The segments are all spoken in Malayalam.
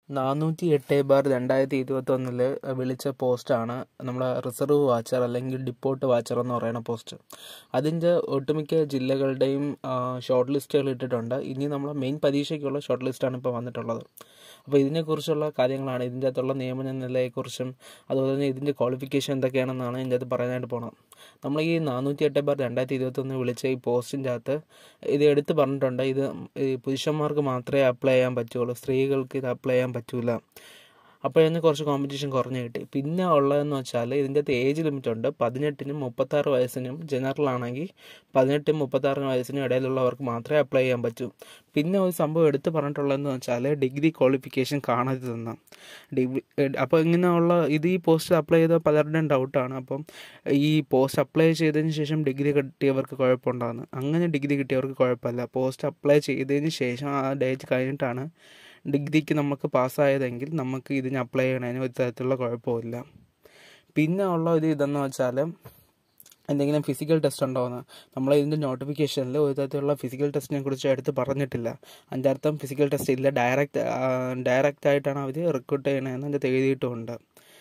നാനൂറ്റി എട്ട് ബാർ രണ്ടായിരത്തി ഇരുപത്തി ഒന്നില് വിളിച്ച പോസ്റ്റാണ് നമ്മളെ റിസർവ് വാച്ചർ അല്ലെങ്കിൽ ഡിപ്പോട്ട് വാച്ചർ എന്ന് പറയുന്ന പോസ്റ്റ് അതിൻ്റെ ഒട്ടുമിക്ക ജില്ലകളുടെയും ഷോർട്ട് ലിസ്റ്റുകൾ ഇട്ടിട്ടുണ്ട് ഇനി നമ്മളെ മെയിൻ പരീക്ഷയ്ക്കുള്ള ഷോർട്ട് ലിസ്റ്റാണ് ഇപ്പോൾ വന്നിട്ടുള്ളത് അപ്പോൾ ഇതിനെക്കുറിച്ചുള്ള കാര്യങ്ങളാണ് ഇതിൻ്റെ അകത്തുള്ള നിയമന നിലയെക്കുറിച്ചും അതുപോലെ തന്നെ ഇതിൻ്റെ ക്വാളിഫിക്കേഷൻ എന്തൊക്കെയാണെന്നാണ് ഇതിൻ്റെ അകത്ത് പറയാനായിട്ട് പോകണം നമ്മൾ ഈ നാനൂറ്റി എട്ട് ബാർ രണ്ടായിരത്തി ഇരുപത്തൊന്ന് വിളിച്ച ഈ പോസ്റ്റിൻ്റെ അകത്ത് ഇത് എടുത്ത് പറഞ്ഞിട്ടുണ്ട് ഇത് ഈ പുരുഷന്മാർക്ക് മാത്രമേ അപ്ലൈ ചെയ്യാൻ പറ്റുള്ളൂ സ്ത്രീകൾക്ക് ഇത് അപ്ലൈ ചെയ്യാൻ പറ്റൂല അപ്പോഴതിന് കുറച്ച് കോമ്പറ്റീഷൻ കുറഞ്ഞ് കിട്ടി പിന്നെ ഉള്ളതെന്ന് വെച്ചാൽ ഇതിൻ്റെ അകത്ത് ഏജ് ലിമിറ്റ് ഉണ്ട് പതിനെട്ടിനും മുപ്പത്താറ് വയസ്സിനും ജനറൽ ആണെങ്കിൽ പതിനെട്ടും മുപ്പത്താറ് വയസ്സിനും ഇടയിലുള്ളവർക്ക് മാത്രമേ അപ്ലൈ ചെയ്യാൻ പറ്റൂ പിന്നെ ഒരു സംഭവം എടുത്ത് പറഞ്ഞിട്ടുള്ളതെന്ന് വെച്ചാൽ ഡിഗ്രി ക്വാളിഫിക്കേഷൻ കാണരുതെന്ന് ഡിഗ്രി അപ്പോൾ ഇങ്ങനെയുള്ള ഇത് ഈ പോസ്റ്റ് അപ്ലൈ ചെയ്ത പലരുടെയും ഡൗട്ടാണ് അപ്പം ഈ പോസ്റ്റ് അപ്ലൈ ചെയ്തതിന് ശേഷം ഡിഗ്രി കിട്ടിയവർക്ക് കുഴപ്പമുണ്ടാകുന്നു അങ്ങനെ ഡിഗ്രി കിട്ടിയവർക്ക് കുഴപ്പമില്ല പോസ്റ്റ് അപ്ലൈ ചെയ്തതിന് ശേഷം ആ ഡേറ്റ് കഴിഞ്ഞിട്ടാണ് ഡിഗ്രിക്ക് നമുക്ക് പാസ്സായതെങ്കിൽ നമുക്ക് ഇതിന് അപ്ലൈ ചെയ്യണതിന് ഒരു തരത്തിലുള്ള കുഴപ്പമില്ല പിന്നെ ഉള്ള ഒരു ഇതെന്ന് വെച്ചാൽ എന്തെങ്കിലും ഫിസിക്കൽ ടെസ്റ്റ് ഉണ്ടോയെന്ന് നമ്മൾ ഇതിൻ്റെ നോട്ടിഫിക്കേഷനിൽ ഒരു തരത്തിലുള്ള ഫിസിക്കൽ ടെസ്റ്റിനെ കുറിച്ച് എടുത്ത് പറഞ്ഞിട്ടില്ല അതിൻ്റെ അർത്ഥം ഫിസിക്കൽ ടെസ്റ്റ് ഇല്ല ഡയറക്റ്റ് ഡയറക്റ്റ് ആയിട്ടാണ് അവർ റിക്രൂട്ട് ചെയ്യണതെന്ന് അതിൻ്റെ എഴുതിയിട്ടുമുണ്ട്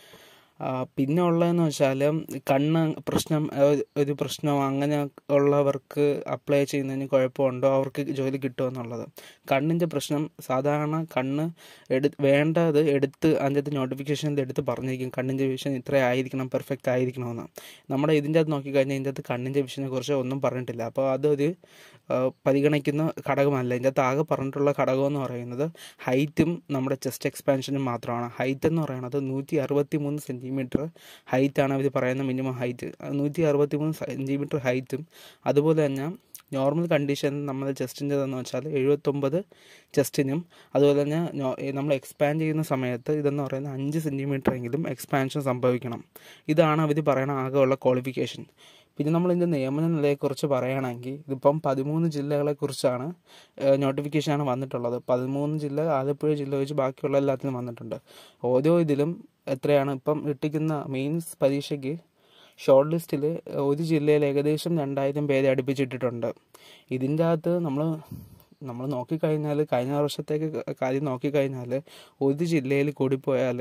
പിന്നെ ഉള്ളതെന്ന് വെച്ചാൽ കണ്ണ് പ്രശ്നം ഒരു പ്രശ്നം അങ്ങനെ ഉള്ളവർക്ക് അപ്ലൈ ചെയ്യുന്നതിന് കുഴപ്പമുണ്ടോ അവർക്ക് ജോലി കിട്ടുമെന്നുള്ളത് കണ്ണിൻ്റെ പ്രശ്നം സാധാരണ കണ്ണ് എടു വേണ്ടത് എടുത്ത് അതിൻ്റെ നോട്ടിഫിക്കേഷനിൽ എടുത്ത് പറഞ്ഞിരിക്കും കണ്ണിൻ്റെ വിഷൻ ഇത്ര ആയിരിക്കണം പെർഫെക്റ്റ് ആയിരിക്കണമെന്ന് നമ്മുടെ ഇതിൻ്റെ അകത്ത് നോക്കിക്കഴിഞ്ഞാൽ ഇതിൻ്റെ അകത്ത് കണ്ണിൻ്റെ വിഷനെ കുറിച്ച് ഒന്നും പറഞ്ഞിട്ടില്ല അപ്പോൾ അതൊരു പരിഗണിക്കുന്ന ഘടകമല്ല ഇതിൻ്റെ അകത്ത് ആകെ പറഞ്ഞിട്ടുള്ള ഘടകം എന്ന് പറയുന്നത് ഹൈറ്റും നമ്മുടെ ചെസ്റ്റ് എക്സ്പാൻഷനും മാത്രമാണ് ഹൈറ്റ് എന്ന് പറയുന്നത് നൂറ്റി അറുപത്തി മൂന്ന് സെൻറ്റിമീറ്റർ ഹൈറ്റാണ് അവർ പറയുന്ന മിനിമം ഹൈറ്റ് നൂറ്റി അറുപത്തി മൂന്ന് സെൻറ്റിമീറ്റർ ഹൈറ്റും അതുപോലെ തന്നെ നോർമൽ കണ്ടീഷൻ നമ്മുടെ ചെസ്റ്റിൻ്റെതെന്ന് വെച്ചാൽ എഴുപത്തൊമ്പത് ചെസ്റ്റിനും അതുപോലെ തന്നെ നമ്മൾ എക്സ്പാൻഡ് ചെയ്യുന്ന സമയത്ത് ഇതെന്ന് പറയുന്നത് അഞ്ച് സെൻറ്റിമീറ്റർ എങ്കിലും എക്സ്പാൻഷൻ സംഭവിക്കണം ഇതാണ് അവർ പറയുന്ന ആകെയുള്ള ക്വാളിഫിക്കേഷൻ പിന്നെ നമ്മൾ ഇതിൻ്റെ നിയമന നിലയെക്കുറിച്ച് പറയുകയാണെങ്കിൽ ഇതിപ്പം പതിമൂന്ന് ജില്ലകളെക്കുറിച്ചാണ് നോട്ടിഫിക്കേഷനാണ് വന്നിട്ടുള്ളത് പതിമൂന്ന് ജില്ല ആലപ്പുഴ ജില്ല വെച്ച് ബാക്കിയുള്ള എല്ലാത്തിനും വന്നിട്ടുണ്ട് ഓരോ ഇതിലും എത്രയാണ് ഇപ്പം ഇട്ടിക്കുന്ന മെയിൻസ് പരീക്ഷയ്ക്ക് ഷോർട്ട് ലിസ്റ്റിൽ ഒരു ജില്ലയിൽ ഏകദേശം രണ്ടായിരം പേരെ അടുപ്പിച്ചിട്ടിട്ടുണ്ട് ഇതിൻ്റെ അകത്ത് നമ്മൾ നമ്മൾ നോക്കിക്കഴിഞ്ഞാൽ കഴിഞ്ഞ വർഷത്തേക്ക് കാര്യം നോക്കിക്കഴിഞ്ഞാൽ ഒരു ജില്ലയിൽ കൂടിപ്പോയാൽ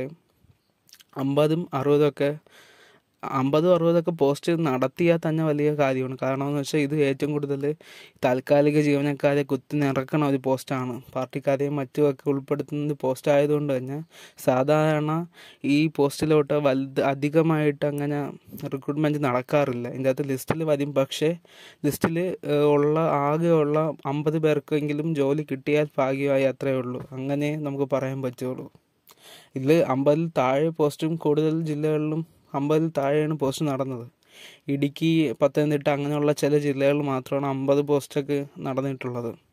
അമ്പതും അറുപതൊക്കെ അമ്പതും അറുപതൊക്കെ പോസ്റ്റ് നടത്തിയാൽ തന്നെ വലിയ കാര്യമാണ് കാരണം എന്ന് വെച്ചാൽ ഇത് ഏറ്റവും കൂടുതൽ താൽക്കാലിക ജീവനക്കാരെ കുത്തി നിറക്കണ ഒരു പോസ്റ്റാണ് പാർട്ടിക്കാരെയും മറ്റുമൊക്കെ ഉൾപ്പെടുത്തുന്ന പോസ്റ്റ് ആയതുകൊണ്ട് തന്നെ സാധാരണ ഈ പോസ്റ്റിലോട്ട് വലുത് അധികമായിട്ട് അങ്ങനെ റിക്രൂട്ട്മെൻറ്റ് നടക്കാറില്ല ഇതിൻ്റെ അകത്ത് ലിസ്റ്റിൽ വരും പക്ഷേ ലിസ്റ്റിൽ ഉള്ള ആകെയുള്ള അമ്പത് പേർക്കെങ്കിലും ജോലി കിട്ടിയാൽ ഭാഗ്യമായി അത്രയേ ഉള്ളൂ അങ്ങനെ നമുക്ക് പറയാൻ പറ്റുള്ളൂ ഇതിൽ അമ്പതിൽ താഴെ പോസ്റ്റും കൂടുതൽ ജില്ലകളിലും അമ്പതിൽ താഴെയാണ് പോസ്റ്റ് നടന്നത് ഇടുക്കി പത്തനംതിട്ട അങ്ങനെയുള്ള ചില ജില്ലകളിൽ മാത്രമാണ് അമ്പത് പോസ്റ്റൊക്കെ നടന്നിട്ടുള്ളത്